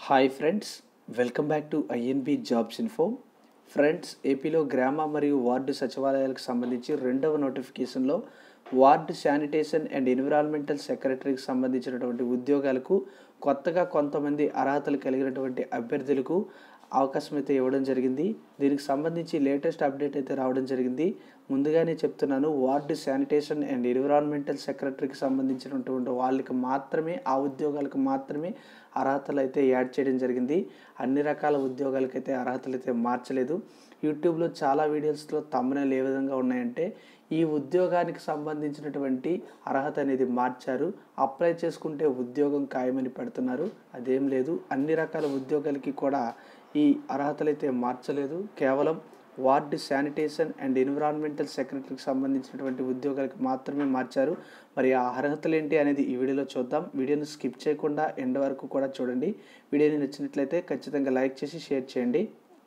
hi friends welcome back to INB jobs info friends ఏపీలో గ్రామ మరియు వార్డు సచివాలయాలకు సంబంధించి రెండవ నోటిఫికేషన్లో వార్డు శానిటేషన్ అండ్ ఎన్విరాన్మెంటల్ సెక్రటరీకి సంబంధించినటువంటి ఉద్యోగాలకు కొత్తగా కొంతమంది అర్హతలు కలిగినటువంటి అభ్యర్థులకు అవకాశం అయితే ఇవ్వడం జరిగింది దీనికి సంబంధించి లేటెస్ట్ అప్డేట్ అయితే రావడం జరిగింది ముందుగానే చెప్తున్నాను వార్డు శానిటేషన్ అండ్ ఎన్విరాన్మెంటల్ సెక్రటరీకి సంబంధించినటువంటి వాళ్ళకి మాత్రమే ఆ ఉద్యోగాలకు మాత్రమే అర్హతలు అయితే యాడ్ చేయడం జరిగింది అన్ని రకాల ఉద్యోగాలకైతే అర్హతలు అయితే మార్చలేదు యూట్యూబ్లో చాలా వీడియోస్లో తమ్మనలు ఏ విధంగా ఉన్నాయంటే ఈ ఉద్యోగానికి సంబంధించినటువంటి అర్హత అనేది మార్చారు అప్లై చేసుకుంటే ఉద్యోగం ఖాయమని పెడుతున్నారు అదేం లేదు అన్ని రకాల ఉద్యోగాలకి కూడా ఈ అర్హతలు అయితే మార్చలేదు కేవలం వార్డు శానిటేషన్ అండ్ ఎన్విరాన్మెంటల్ సెక్రటరీకి సంబంధించినటువంటి ఉద్యోగాలకు మాత్రమే మార్చారు మరి ఆ అర్హతలు ఏంటి అనేది ఈ వీడియోలో చూద్దాం వీడియోని స్కిప్ చేయకుండా ఎండ్ వరకు కూడా చూడండి వీడియోని నచ్చినట్లయితే ఖచ్చితంగా లైక్ చేసి షేర్ చేయండి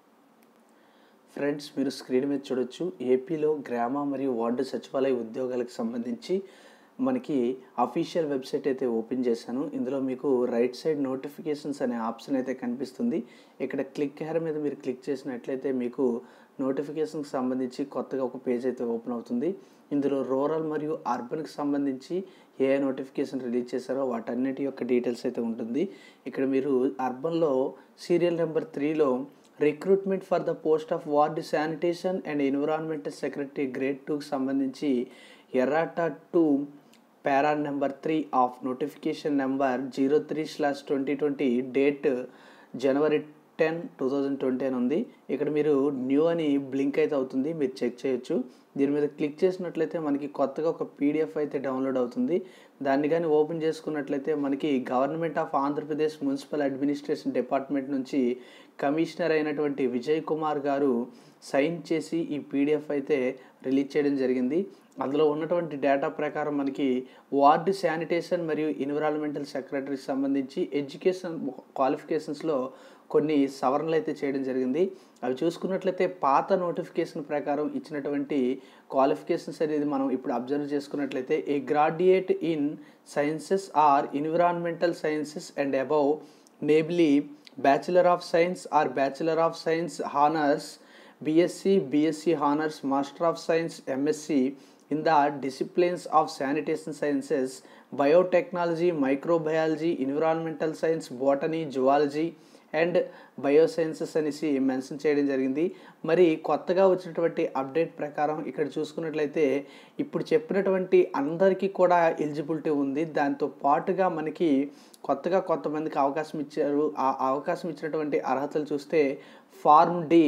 ఫ్రెండ్స్ మీరు స్క్రీన్ మీద చూడొచ్చు ఏపీలో గ్రామ మరియు వార్డు సచివాలయ ఉద్యోగాలకు సంబంధించి మనకి అఫీషియల్ వెబ్సైట్ అయితే ఓపెన్ చేశాను ఇందులో మీకు రైట్ సైడ్ నోటిఫికేషన్స్ అనే ఆప్షన్ అయితే కనిపిస్తుంది ఇక్కడ క్లిక్ హెర్ మీద మీరు క్లిక్ చేసినట్లయితే మీకు నోటిఫికేషన్కి సంబంధించి కొత్తగా ఒక పేజ్ అయితే ఓపెన్ అవుతుంది ఇందులో రూరల్ మరియు అర్బన్కి సంబంధించి ఏ నోటిఫికేషన్ రిలీజ్ చేశారో వాటన్నిటి యొక్క డీటెయిల్స్ అయితే ఉంటుంది ఇక్కడ మీరు అర్బన్లో సీరియల్ నెంబర్ త్రీలో recruitment for the post of ward sanitation and environmental secretary grade టూకి సంబంధించి errata two para number three of notification number zero three slash twenty twenty date January ten two thousand twenty అని ఉంది ఇక్కడ మీరు new అని blink అయితే అవుతుంది మీరు చెక్ చేయొచ్చు దీని మీద క్లిక్ చేసినట్లయితే మనకి కొత్తగా ఒక పీడిఎఫ్ అయితే డౌన్లోడ్ అవుతుంది దాన్ని కానీ ఓపెన్ చేసుకున్నట్లయితే మనకి government of Andhra Pradesh municipal administration department నుంచి కమిషనర్ అయినటువంటి విజయ్ కుమార్ గారు సైన్ చేసి ఈ పీడిఎఫ్ అయితే రిలీజ్ చేయడం జరిగింది అందులో ఉన్నటువంటి డేటా ప్రకారం మనకి వార్డు శానిటేషన్ మరియు ఎన్విరాన్మెంటల్ సెక్రటరీకి సంబంధించి ఎడ్యుకేషన్ క్వాలిఫికేషన్స్లో కొన్ని సవరణలు అయితే చేయడం జరిగింది అవి చూసుకున్నట్లయితే పాత నోటిఫికేషన్ ప్రకారం ఇచ్చినటువంటి క్వాలిఫికేషన్స్ అనేది మనం ఇప్పుడు అబ్జర్వ్ చేసుకున్నట్లయితే a graduate in sciences or environmental sciences and above నేబ్లీ bachelor of science or bachelor of science honours BSc BSc honours master of science MSc in the disciplines of sanitation sciences, biotechnology, microbiology, environmental science, botany, zoology and biosciences అనేసి mention చేయడం జరిగింది మరి కొత్తగా వచ్చినటువంటి update ప్రకారం ఇక్కడ చూసుకున్నట్లయితే ఇప్పుడు చెప్పినటువంటి అందరికీ కూడా ఎలిజిబిలిటీ ఉంది దాంతో పాటుగా మనకి కొత్తగా కొంతమందికి అవకాశం ఇచ్చారు ఆ అవకాశం ఇచ్చినటువంటి అర్హతలు చూస్తే pharm D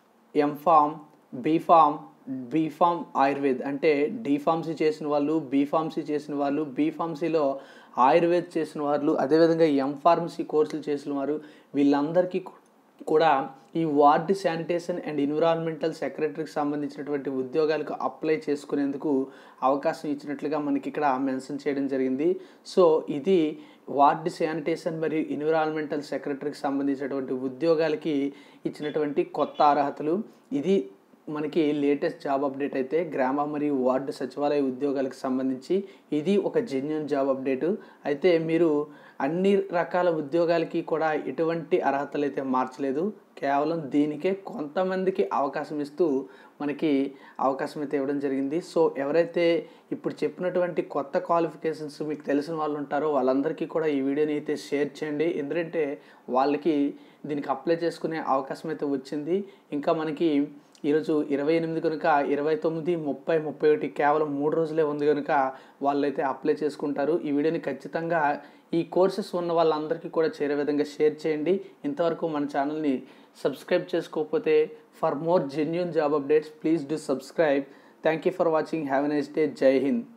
MPharm BPharm BPharm Ayurved అంటే డీఫార్మసీ చేసిన వాళ్ళు బీఫార్మసీ చేసిన వాళ్ళు బీఫార్మసీలో ఆయుర్వేద్ చేసిన వాళ్ళు అదేవిధంగా ఎంఫార్మసీ కోర్సులు చేసిన వారు వీళ్ళందరికీ కూడా ఈ వార్డు శానిటేషన్ అండ్ ఎన్విరాన్మెంటల్ సెక్రటరీకి సంబంధించినటువంటి ఉద్యోగాలకు అప్లై చేసుకునేందుకు అవకాశం ఇచ్చినట్లుగా మనకి ఇక్కడ మెన్షన్ చేయడం జరిగింది సో ఇది వార్డు శానిటేషన్ మరియు ఎన్విరాన్మెంటల్ సెక్రటరీకి సంబంధించినటువంటి ఉద్యోగాలకి ఇచ్చినటువంటి కొత్త అర్హతలు ఇది మనకి లేటెస్ట్ జాబ్ అప్డేట్ అయితే గ్రామ మరియు వార్డు సచివాలయ ఉద్యోగాలకు సంబంధించి ఇది ఒక జెన్యున్ జాబ్ అప్డేటు అయితే మీరు అన్ని రకాల ఉద్యోగాలకి కూడా ఎటువంటి అర్హతలు అయితే మార్చలేదు కేవలం దీనికే కొంతమందికి అవకాశం ఇస్తూ మనకి అవకాశం అయితే ఇవ్వడం జరిగింది సో ఎవరైతే ఇప్పుడు చెప్పినటువంటి కొత్త క్వాలిఫికేషన్స్ మీకు తెలిసిన వాళ్ళు ఉంటారో వాళ్ళందరికీ కూడా ఈ వీడియోని అయితే షేర్ చేయండి ఎందుకంటే వాళ్ళకి దీనికి అప్లై చేసుకునే అవకాశం అయితే వచ్చింది ఇంకా మనకి ఈరోజు ఇరవై ఎనిమిది కనుక ఇరవై తొమ్మిది ముప్పై ముప్పై ఒకటి కేవలం మూడు రోజులే ఉంది కనుక వాళ్ళైతే అప్లై చేసుకుంటారు ఈ వీడియోని ఖచ్చితంగా ఈ కోర్సెస్ ఉన్న వాళ్ళందరికీ కూడా చేరే విధంగా షేర్ చేయండి ఇంతవరకు మన ఛానల్ని సబ్స్క్రైబ్ చేసుకోకపోతే for more genuine job updates please do subscribe thank you for watching have a nice day Jai Hind